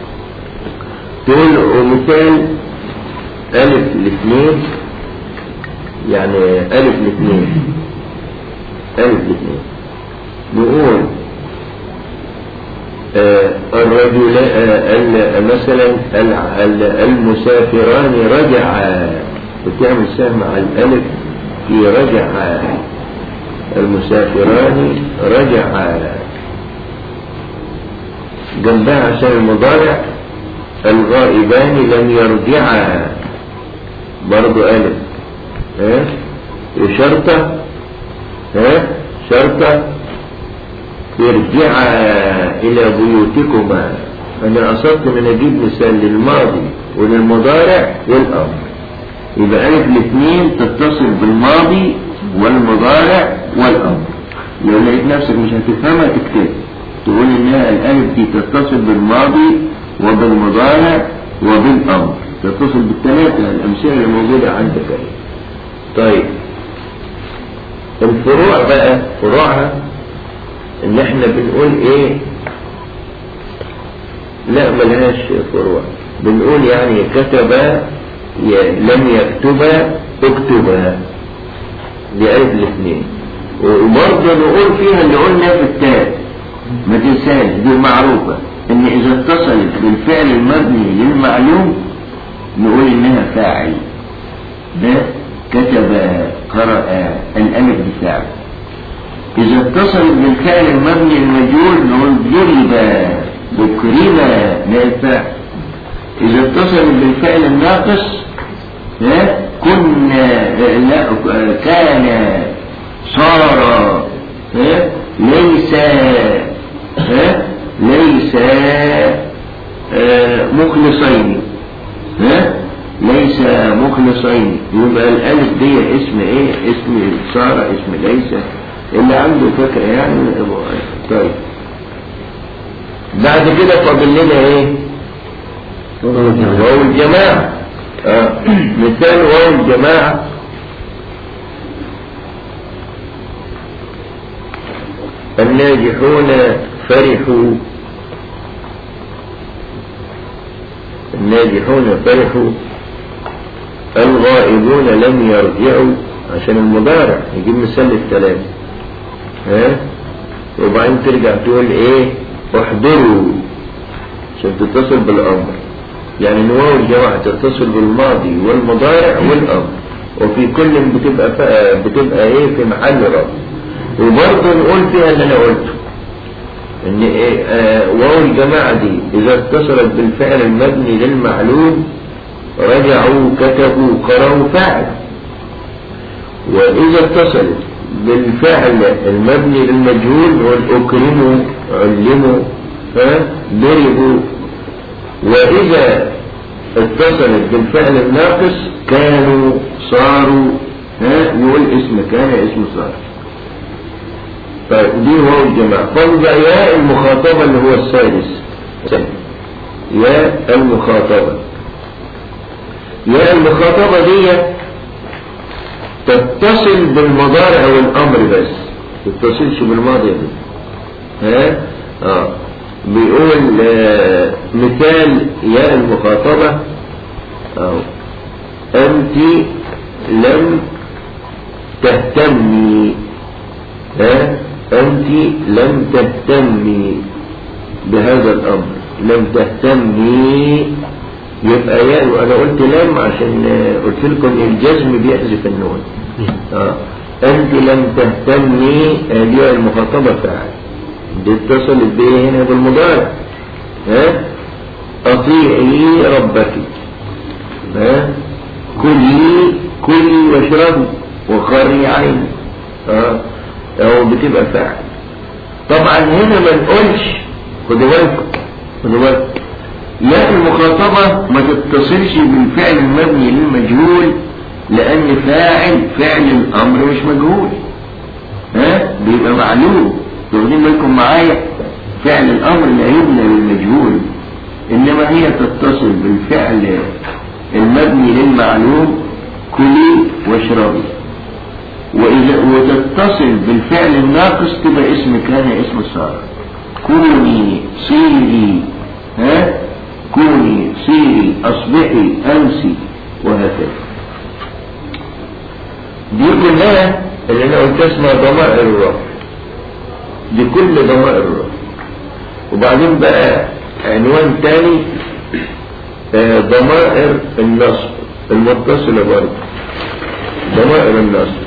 تقول ومثال ألف الاثنين يعني ألف الاثنين ألف الاثنين نقول آه، الرجل آه، ال- مثلا ال- ال- المسافران رجعا بتعمل سهم على الألف في رجعا المسافران رجعا جنبها عشان المضارع الغائبان لم يرجعا برضو ألف ها وشرطة ها شرطة ارجعا إلى بيوتكما أنا قصدت من أجيب مثال للماضي وللمضارع والأمر يبقى ألف الاثنين تتصل بالماضي والمضارع والأمر لو لقيت نفسك مش هتفهمها تكتب تقول إنها الألف دي تتصل بالماضي وبالمضارع وبالأمر تتصل بالثلاثة الأمثلة اللي موجودة عندك أهي. طيب الفروع بقى فروعها ان احنا بنقول ايه لا ملهاش فروع بنقول يعني كتب ي- لم يكتبا اكتبا دي ألف الاثنين وبرضه نقول فيها اللي قلنا في التاء ما تنساش دي معروفة ان اذا اتصلت بالفعل المبني للمعلوم نقول انها فاعل ده كتب قرأ الألف بفاعل إذا اتصلت بالفعل المبني المجهول نقول ضرب ذكرب لا الفاعل إذا اتصلت بالفعل الناقص ها كنا لا كان صار ها ليس ها ليس آه، مخلصين ها ليس مخلصين يبقى الالف دي اسم ايه اسم صار اسم ليس اللي عنده فكرة يعني طيب بعد كده فاضل لنا ايه واو الجماعة آه. مثال واو الجماعة الناجحون فرحوا الناجحون فرحوا الغائبون لم يرجعوا عشان المضارع يجيب مثال للثلاثة ها وبعدين ترجع تقول ايه احضروا عشان تتصل بالامر يعني نواو الجماعة تتصل بالماضي والمضارع والامر وفي كل بتبقى ف- بتبقى ايه في محل رفع وبرضه نقول فيها اللي انا قلته ان إيه آه واو الجماعة دي اذا اتصلت بالفعل المبني للمعلوم رجعوا كتبوا قرأوا فعل وإذا اتصلت بالفعل المبني للمجهول نقول أكرموا علموا ها ضربوا وإذا اتصلت بالفعل الناقص كانوا صاروا ها نقول اسم كان اسم صار طيب دي هو الجماعة فانظر يا المخاطبة اللي هو السادس يا المخاطبة يا المخاطبة دي تتصل بالمضارع والأمر بس تتصلش بالماضي بس ها اه بيقول آه مثال يا المخاطبة اه أنت لم تهتمي ها أنت لم تهتمي بهذا الأمر لم تهتمي يبقى يا أنا قلت لم عشان آه، قلت لكم الجزم بيحذف النون آه. أنت لم تهتمي الياء المخاطبة فعل دي اتصلت بيه هنا بالمضارع ها أطيعي ربك ها كلي كلي واشربي وقري عيني اه أو بتبقى فاعل طبعا هنا ما نقولش خدوا بالكم خدوا بالكم يا المخاطبة ما تتصلش بالفعل المبني للمجهول لأن فاعل فعل الأمر مش مجهول ها بيبقى معلوم واخدين بالكم معايا فعل الأمر لا يبنى للمجهول إنما هي تتصل بالفعل المبني للمعلوم كلي واشربي وإذا وتتصل بالفعل الناقص تبقى اسم كان اسم صار كوني صيري ها كوني صيري أصبحي أمسي وهكذا دي كلها اللي أنا قلت اسمها ضمائر الرفع دي كل ضمائر الرفع وبعدين بقى عنوان تاني آه، ضمائر النصب المتصلة برضه ضمائر النصب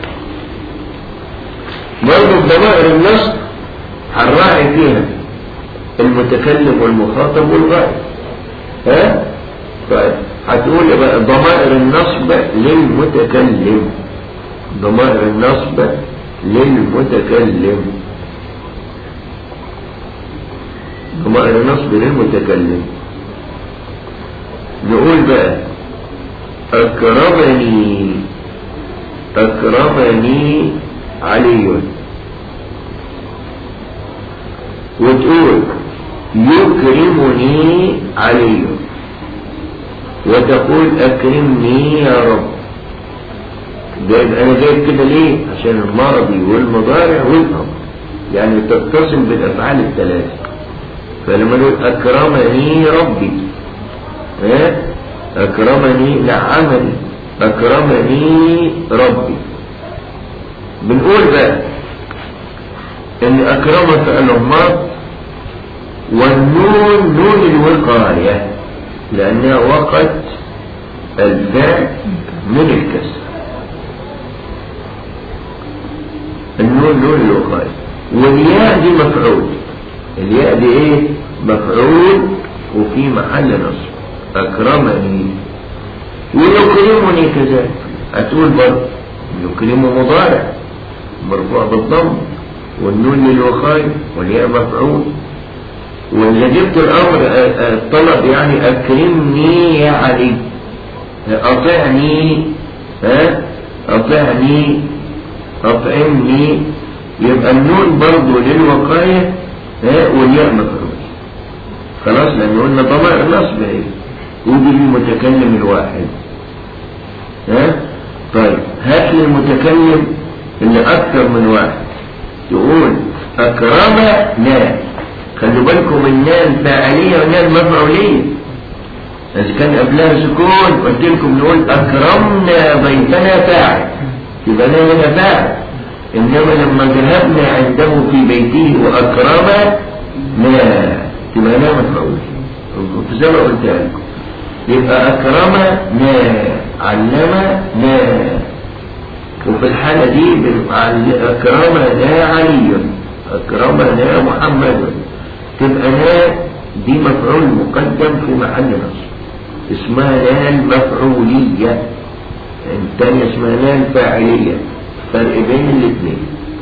برضه ضمائر النصب هنراعي فيها المتكلم والمخاطب والغائب ها طيب هتقول بقى ضمائر النصب للمتكلم ضمائر النصب للمتكلم ضمائر النصب للمتكلم نقول بقى أكرمني أكرمني علي وتقول يكرمني علي وتقول أكرمني يا رب جايب أنا جايب كده ليه عشان الماضي والمضارع والأمر يعني تتصل بالأفعال الثلاثة فلما نقول أكرمني ربي ها أكرمني نعمني أكرمني ربي بنقول بقى إن أكرم فعل الماض والنون نون الوقاية لأنها وقت الفعل من الكسر النون نون الوقاية والياء دي مفعول الياء دي ايه مفعول وفي محل نصب أكرمني ويكرمني كذلك هتقول برضه يكرم مضارع مرفوع بالضم والنون للوقاية والياء مفعول واللي جبت الأمر الطلب يعني أكرمني يا علي أطعني ها أطعني أطعمني يبقى النون برضه للوقاية ها والياء مفعول خلاص لأن قلنا ضمائر نصب ايه ودي المتكلم الواحد ها طيب هات لي المتكلم اللي أكثر من واحد تقول أكرمنا خلوا بالكم الناء الفاعلية والناء المفعولية إذا كان قبلها سكون قلت لكم نقول أكرمنا ضيفنا فاعل يبقى لا هنا فاعل إنما لما ذهبنا عنده في بيته وأكرمنا يبقى لا مفعول زي ما قلت لكم يبقى أكرمنا علمنا وفي الحالة دي أكرمنا علي أكرمنا محمد تبقى لا دي مفعول مقدم في محل نصب اسمها لا المفعولية الثانية اسمها لا الفاعلية فرق بين الاثنين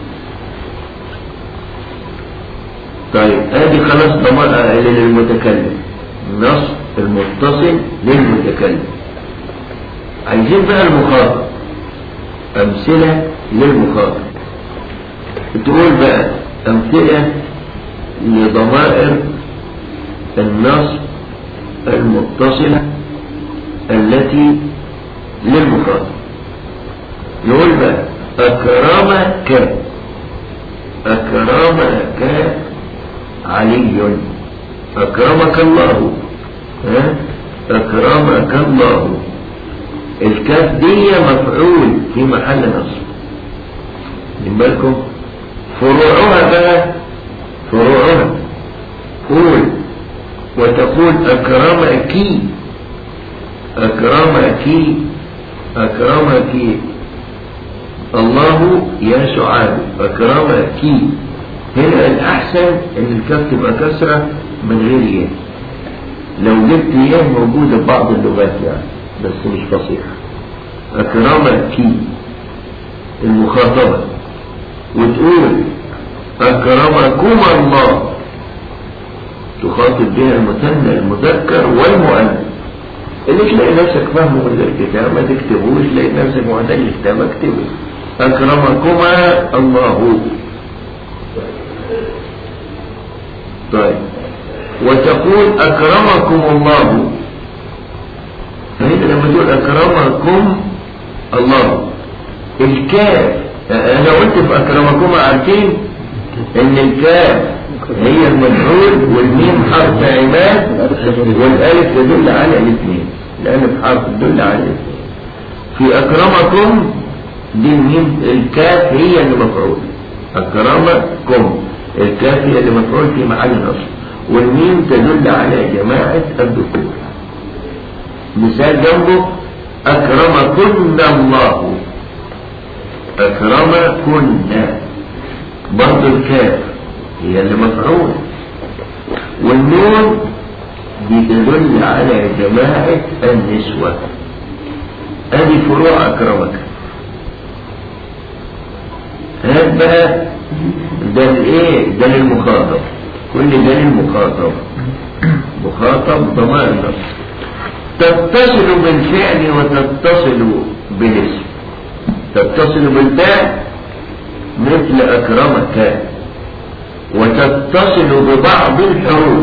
طيب ادي خلاص ضمان للمتكلم نصب المتصل للمتكلم عايزين بقى المخاطب امثلة للمخاطب تقول بقى امثلة لضمائر النصب المتصلة التي للمخاطب نقول بقى أكرمك أكرمك علي أكرمك الله ها؟ أكرمك الله الكاف دي مفعول في محل نصب من بالكم فروعها بقى فروعها قول وتقول أكرمك أكرمك أكرمك الله يا سعاد أكرمك هنا الأحسن إن الكاف تبقى كسرة من غير ياء لو جبت ياء موجودة في بعض اللغات يعني بس مش فصيحة أكرمك المخاطبة وتقول أكرمكم الله تخاطب بها المثنى المذكر والمؤنث اللي تلاقي نفسك فاهمه من الكتاب ما تكتبوش تلاقي نفسك معدل الكتاب اكتبه أكرمكما الله طيب وتقول أكرمكم الله فهنا لما تقول أكرمكم الله الكاف أنا قلت في أكرمكم عارفين إن الكاف هي المفعول والميم حرف عماد والألف تدل على الاثنين الألف حرف تدل على الاثنين في أكرمكم دي الميم الكاف هي اللي مفعول أكرمكم الكاف هي اللي مفعول في محل نصب والميم تدل على جماعة الذكور مثال جنبه أكرمكن الله أكرمكن برضه الكاف هي اللي مفعول والنون بتدل على جماعة النسوة ادي فروع اكرمك هات بقى ده الايه ده للمخاطب كل ده للمخاطب مخاطب ضمان النص تتصل بالفعل وتتصل بالاسم تتصل بالفعل مثل اكرمك وتتصل ببعض الحروف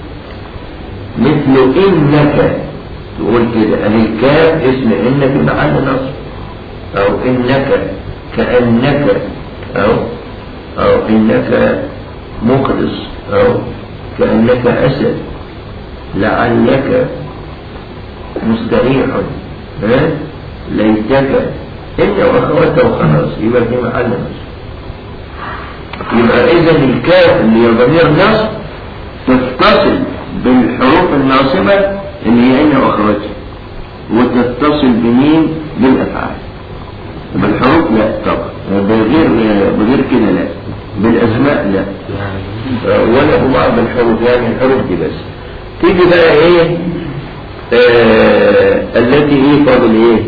مثل انك تقول كده أهي الكاف اسم إنك محل نصب أو إنك كأنك أو أو إنك مخلص أو كأنك أسد لعلك مستريح ها ليتك إن وأخوته وخلاص يبقى في محل نصب يبقى إذا الكاف اللي هي ضمير نصب تتصل بالحروف الناصبة اللي هي أين وأخرجها وتتصل بمين بالأفعال بالحروف لا طبعا بغير بغير كده لا بالأسماء لا ولا ببعض الحروف يعني الحروف دي بس تيجي بقى ايه آه التي ايه فاضل ايه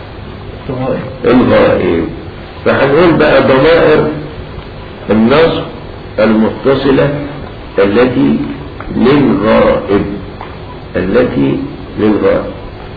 الغائب فهنقول بقى ضمائر النصب المتصلة التي للغائب التي للغائب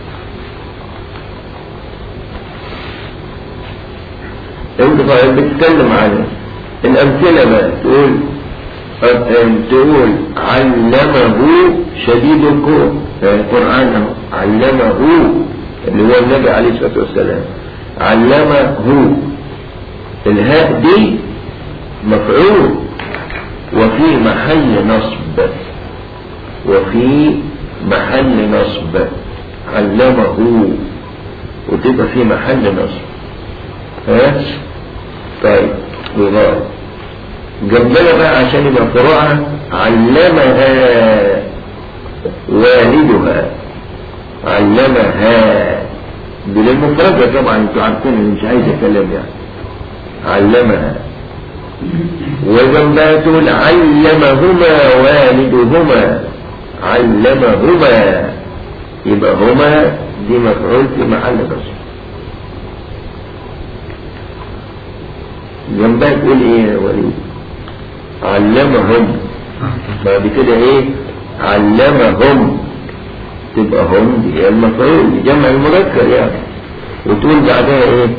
انت طيب بتتكلم عن الامثله بقى تقول تقول علمه شديد القوة القرآن علمه اللي هو النبي عليه الصلاة والسلام علمه الهاء دي مفعول وفي محل نصب وفي محل نصب علمه وتبقى في محل نصب ها طيب وغاية جنبنا بقى عشان يبقى فروعها علمها والدها علمها دي للمفردة طبعا انتوا عارفين مش عايز اتكلم يعني علمها وجنبها تقول علمهما والدهما علمهما يبقى هما دي مفعول في محل نصب جنبها تقول ايه يا وليد علمهم بعد كده ايه علمهم تبقى هم دي هي المفعول دي جمع المذكر يعني وتقول بعدها ايه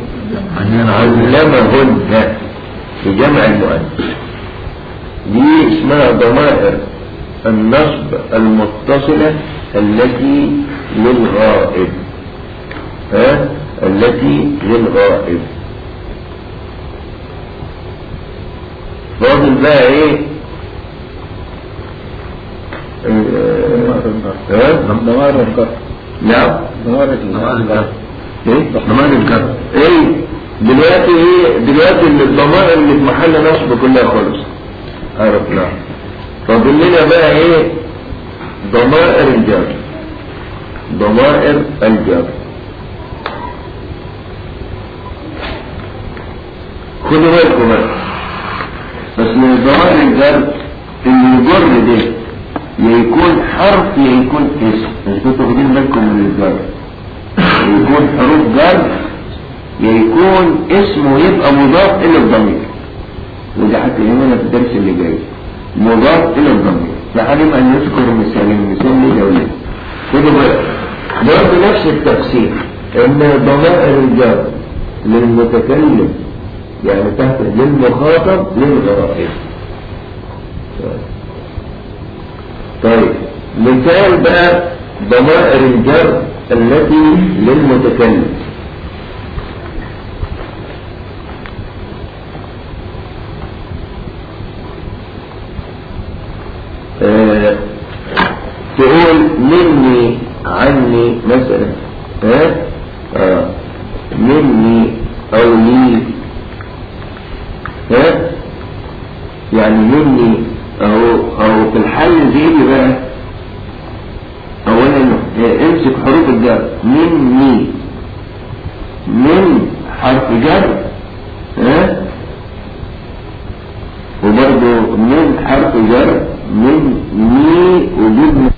علمهن في جمع المؤنث دي اسمها ضمائر النصب المتصلة التي للغائب ها التي للغائب فاضل بقى ايه ضمائر الكر نعم ضمائر الكر ايه ضمائر الكر ايه دلوقتي ايه دلوقتي الضمائر اللي في محل نصب كلها خلص عرفنا فاضل لنا بقى ايه ضمائر الجر ضمائر الجر خدوا بالكم بقى بس من ضمائر الجر اللي يجر ده يا يكون حرف يا يكون اسم مش كنتوا واخدين بالكم من الجر يا يكون حروف جر يا يكون اسمه يبقى مضاف الى الضمير وده هتلاقينا في الدرس اللي جاي مضاف الى الضمير فعلم ان يذكر مثالين مثال ليه ولا خدوا بالك برضه نفس التفسير ان ضمائر الجر للمتكلم يعني تحت للمخاطب للغرائب طيب مثال بقى ضمائر الجر التي للمتكلم آه تقول مني عني مثلا ها آه مني او لي ها يعني مني او او في الحل زي بقى اولا اه، امسك حروف الجر من مي من حرف جر ها وبرضه من حرف جر من مي وجود